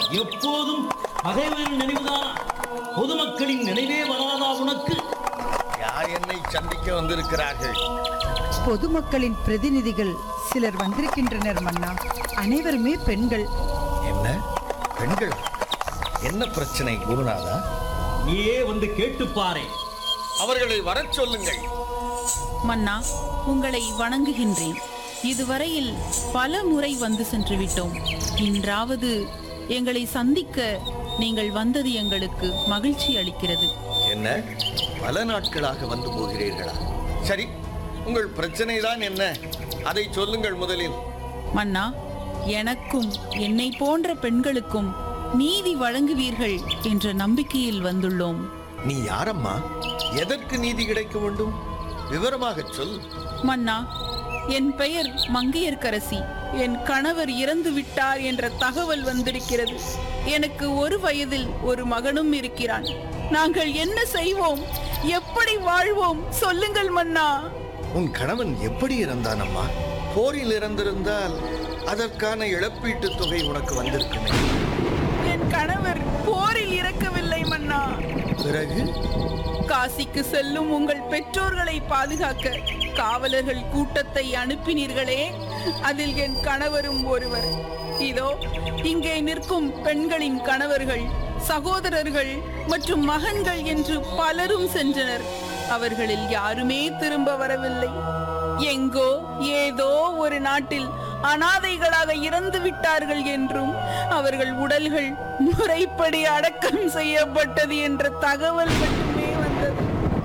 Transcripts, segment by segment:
எப்போதும் பகைவரின் நினைவுதான் பொதுமக்களின் நினைவே வராதா உனக்கு யார் என்னை சந்திக்க வந்திருக்கிறார்கள் பொதுமக்களின் பிரதிநிதிகள் சிலர் வந்திருக்கின்றனர் மன்னா அனைவருமே பெண்கள் என்ன பெண்கள் என்ன பிரச்சனை குருநாதா நீயே வந்து கேட்டுப்பாரே அவர்களை வரச் சொல்லுங்கள் மன்னா உங்களை வணங்குகின்றேன் இதுவரையில் பல முறை வந்து சென்று விட்டோம் இன்றாவது எங்களை சந்திக்க நீங்கள் வந்தது எங்களுக்கு மகிழ்ச்சி அளிக்கிறது என்ன பல நாட்களாக வந்து போகிறீர்களா சரி உங்கள் பிரச்சனை தான் என்ன அதை சொல்லுங்கள் முதலில் மன்னா எனக்கும் என்னை போன்ற பெண்களுக்கும் நீதி வழங்குவீர்கள் என்ற நம்பிக்கையில் வந்துள்ளோம் நீ யாரம்மா எதற்கு நீதி கிடைக்க வேண்டும் விவரமாகச் சொல் மன்னா என் பெயர் மங்கையர்க்கரசி என் கணவர் இறந்து விட்டார் என்ற தகவல் வந்திருக்கிறது எனக்கு ஒரு வயதில் ஒரு மகனும் இருக்கிறான் நாங்கள் என்ன செய்வோம் எப்படி வாழ்வோம் சொல்லுங்கள் மன்னா உன் கணவன் எப்படி இறந்தான் அம்மா போரில் இறந்திருந்தால் அதற்கான இழப்பீட்டுத் தொகை உனக்கு வந்திருக்குமே என் கணவர் போரில் இறக்கவில்லை மன்னா பிறகு காசிக்கு செல்லும் உங்கள் பெற்றோர்களை பாதுகாக்க காவலர்கள் கூட்டத்தை அனுப்பினீர்களே அதில் என் கணவரும் ஒருவர் இதோ இங்கே நிற்கும் பெண்களின் கணவர்கள் சகோதரர்கள் மற்றும் மகன்கள் என்று பலரும் சென்றனர் அவர்களில் யாருமே திரும்ப வரவில்லை எங்கோ ஏதோ ஒரு நாட்டில் அனாதைகளாக இறந்து விட்டார்கள் என்றும் அவர்கள் உடல்கள் முறைப்படி அடக்கம் செய்யப்பட்டது என்ற தகவல் மட்டுமே வந்தது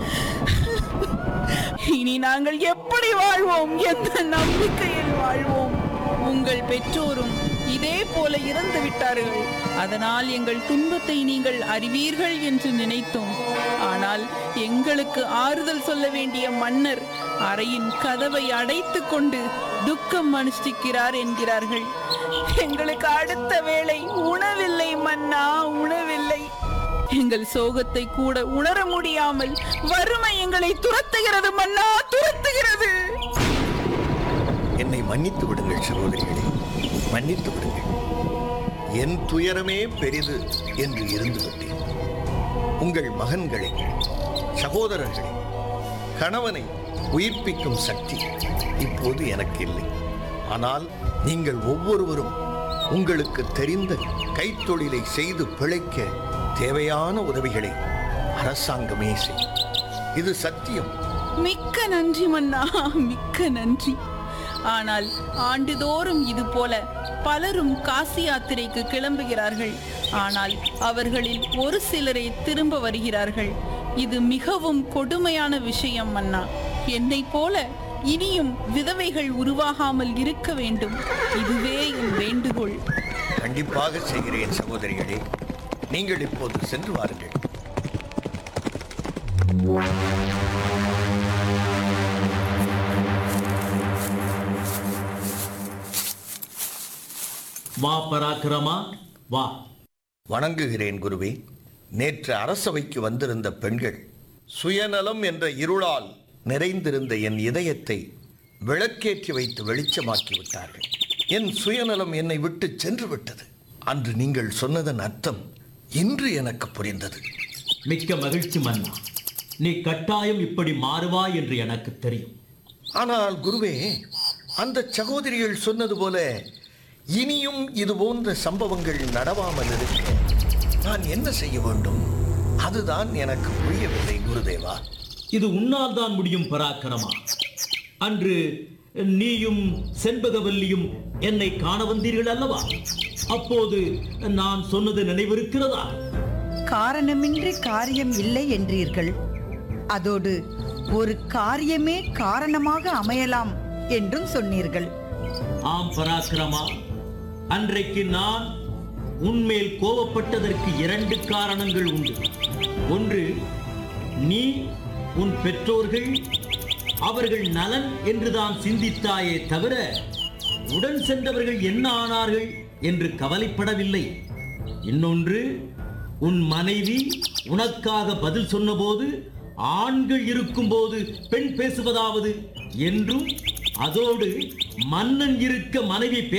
இனி நாங்கள் எப்படி வாழ்வோம் எந்த நம்பிக்கையில் வாழ்வோம் உங்கள் பெற்றோரும் இதே போல இறந்து விட்டார்கள் அதனால் எங்கள் துன்பத்தை நீங்கள் அறிவீர்கள் என்று நினைத்தோம் ஆனால் எங்களுக்கு ஆறுதல் சொல்ல வேண்டிய மன்னர் அறையின் கதவை அடைத்துக் கொண்டு துக்கம் அனுஷ்டிக்கிறார் என்கிறார்கள் எங்களுக்கு அடுத்த வேளை உணவில்லை மன்னா உணவில்லை எங்கள் சோகத்தை கூட உணர முடியாமல் வறுமை எங்களை துரத்துகிறது மன்னா துரத்துகிறது என்னை மன்னித்து விடுங்கள் சகோதரிகளே மன்னித்து விடுங்கள் என் துயரமே பெரிது என்று இருந்து விட்டேன் உங்கள் மகன்களை சகோதரர்களை கணவனை உயிர்ப்பிக்கும் சக்தி இப்போது எனக்கு இல்லை ஆனால் நீங்கள் ஒவ்வொருவரும் உங்களுக்கு தெரிந்த கைத்தொழிலை செய்து பிழைக்க தேவையான உதவிகளை அரசாங்கமே செய்யும் இது சத்தியம் மிக்க நன்றி மன்னா மிக்க நன்றி ஆனால் ஆண்டுதோறும் இது போல பலரும் காசி யாத்திரைக்கு கிளம்புகிறார்கள் ஆனால் அவர்களில் ஒரு சிலரே திரும்ப வருகிறார்கள் இது மிகவும் கொடுமையான விஷயம் மன்னா என்னைப் போல இனியும் விதவைகள் உருவாகாமல் இருக்க வேண்டும் இதுவே என் வேண்டுகோள் கண்டிப்பாக செய்கிறேன் சகோதரிகளே நீங்கள் இப்போது சென்று வாருங்கள் வா பராக்கிரமா வா வணங்குகிறேன் குருவே நேற்று அரசவைக்கு வந்திருந்த பெண்கள் சுயநலம் என்ற இருளால் நிறைந்திருந்த என் இதயத்தை விளக்கேற்றி வைத்து வெளிச்சமாக்கி விட்டார்கள் என் சுயநலம் என்னை விட்டு சென்று விட்டது அன்று நீங்கள் சொன்னதன் அர்த்தம் இன்று எனக்கு புரிந்தது மிக்க மகிழ்ச்சி மன்னா நீ கட்டாயம் இப்படி மாறுவாய் என்று எனக்கு தெரியும் ஆனால் குருவே அந்த சகோதரிகள் சொன்னது போல இனியும் இது போன்ற சம்பவங்கள் நடவாமல் இருக்க நான் என்ன செய்ய வேண்டும் அதுதான் எனக்கு புரியவில்லை குருதேவா இது உன்னால் தான் முடியும் பராக்கிரமா அன்று நீயும் செண்பகவல்லியும் என்னை காண வந்தீர்கள் அல்லவா அப்போது நான் சொன்னது நினைவிருக்கிறதா காரணமின்றி காரியம் இல்லை என்றீர்கள் அதோடு ஒரு காரியமே காரணமாக அமையலாம் என்றும் சொன்னீர்கள் ஆம் பராக்கிரமா அன்றைக்கு நான் உன்மேல் கோபப்பட்டதற்கு இரண்டு காரணங்கள் உண்டு ஒன்று நீ உன் பெற்றோர்கள் அவர்கள் நலன் என்றுதான் சிந்தித்தாயே தவிர உடன் சென்றவர்கள் என்ன ஆனார்கள் என்று கவலைப்படவில்லை இன்னொன்று உன் மனைவி உனக்காக பதில் சொன்னபோது ஆண்கள் இருக்கும்போது பெண் பேசுவதாவது என்றும் அதோடு மன்னன் இருக்க மனைவி